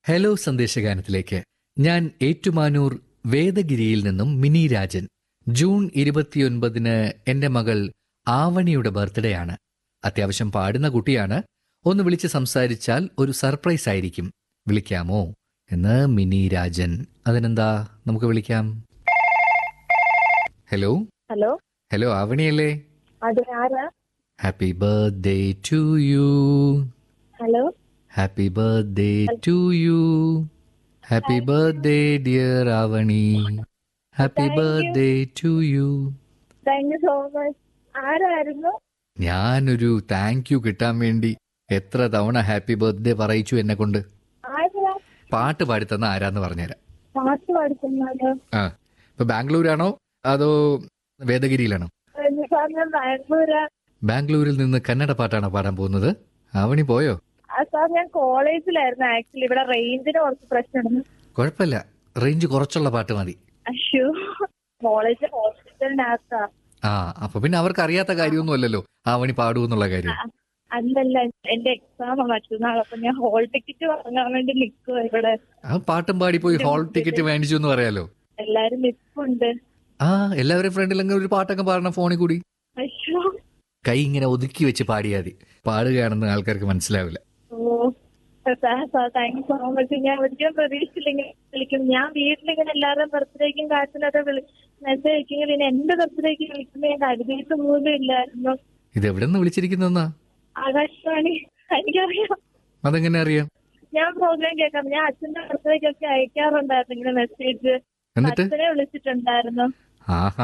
Hello സന്ദേശഗാനത്തിലേക്ക് ഞാൻ ഏറ്റുമാനൂർ വേദഗിരിയിൽ നിന്നും mini Rajan June ഇരുപത്തിയൊൻപതിന് എന്റെ മകൾ ആവണിയുടെ ബർത്ത്ഡേ ആണ് അത്യാവശ്യം പാടുന്ന കുട്ടിയാണ് ഒന്ന് വിളിച്ച് സംസാരിച്ചാൽ ഒരു സർപ്രൈസ് ആയിരിക്കും വിളിക്കാമോ എന്ന് മിനി രാജൻ അതിനെന്താ നമുക്ക് വിളിക്കാം ഹലോ ഹലോ ഹലോ ആവണിയല്ലേ അതെ ആരാ happy birthday to you hello happy birthday to you happy birthday dear Avani happy Thank you. Birthday to you thank you so much ആരായിരുന്നു ഞാനൊരു താങ്ക് യു കിട്ടാൻ വേണ്ടി എത്ര തവണ ഹാപ്പി ബർത്ത്ഡേ പറയിച്ചു എന്നെ കൊണ്ട് ആരാ പാട്ട് പാടിത്തന്ന ആരാന്ന് പറഞ്ഞുതരാം പാട്ട് പഠിക്കുന്നത് ആ ഇപ്പൊ ബാംഗ്ലൂരാണോ അതോ വേദഗിരിയിലാണോ സാർ ഞാൻ ബാംഗ്ലൂരാ ബാംഗ്ലൂരിൽ നിന്ന് കന്നഡ പാട്ടാണോ പാടാൻ പോകുന്നത് ആവണി പോയോ ആ, സാർ ഞാൻ കോളേജിലായിരുന്നു ആക്ച്വലി ഇവിടെ റേഞ്ചിന് കുറച്ച് പ്രശ്നമുണ്ട് കുഴപ്പമില്ല റേഞ്ച് കുറച്ചുള്ള പാട്ട് മതി അയ്യോ കോളേജ് ഹോസ്പിറ്റലിനകത്താ ആ അപ്പൊ പിന്നെ അവർക്ക് അറിയാത്ത കാര്യമൊന്നും അല്ലല്ലോ ആവണി പാടൂ എന്നുള്ള കാര്യം അല്ലല്ല എന്റെ എക്സാം മറ്റന്നാൾ അപ്പൊ ഞാൻ ഹോൾ ടിക്കറ്റ് വാങ്ങാൻ വേണ്ടി നിൽക്കുക ഇവിടെ ആ പാട്ടും പാടി പോയി ഹാൾ ടിക്കറ്റ് മേടിച്ചു എന്ന് പറയാലോ എല്ലാരും നിൽപ്പുണ്ട് ആ എല്ലാവരും ഫ്രണ്ടിലെങ്കിലും ഒരു പാട്ടൊക്കെ പാടണം ഫോണിൽ കൂടി അയ്യോ കൈ ഇങ്ങനെ ഒതുക്കി വെച്ച് പാടിയാൽ മതി പാടുകയാണെന്ന് ആൾക്കാർക്ക് മനസ്സിലാവില്ല ഓ sir sir thank you so much ഞാൻ ഒരിക്കലും പ്രതീക്ഷിച്ചില്ലെങ്കിൽ വിളിക്കും ഞാൻ വീട്ടിലിങ്ങനെ എല്ലാവരും ബർത്ത്ഡേക്കും കാറ്റിനൊക്കെ വിളി മെസ്സേജ് അയക്കുമെങ്കിൽ പിന്നെ എന്റെ ബർത്ത്ഡേക്ക് വിളിക്കുമ്പോൾ ഞാൻ കരുതിയിട്ട് പോലും ഇല്ലായിരുന്നു ഇത് എവിടെ നിന്ന് വിളിച്ചിരിക്കുന്നെന്നാ ആകാശവാണി എനിക്കറിയാം അതെങ്ങനെ അറിയാം ഞാൻ പ്രോഗ്രാം കേൾക്കാം ഞാൻ അച്ഛന്റെ ബർത്ത്ഡേക്കൊക്കെ അയക്കാറുണ്ടായിരുന്നു ഇങ്ങനെ മെസ്സേജ് എന്നിട്ട് അച്ഛനെ വിളിച്ചിട്ടുണ്ടായിരുന്നു ആഹാ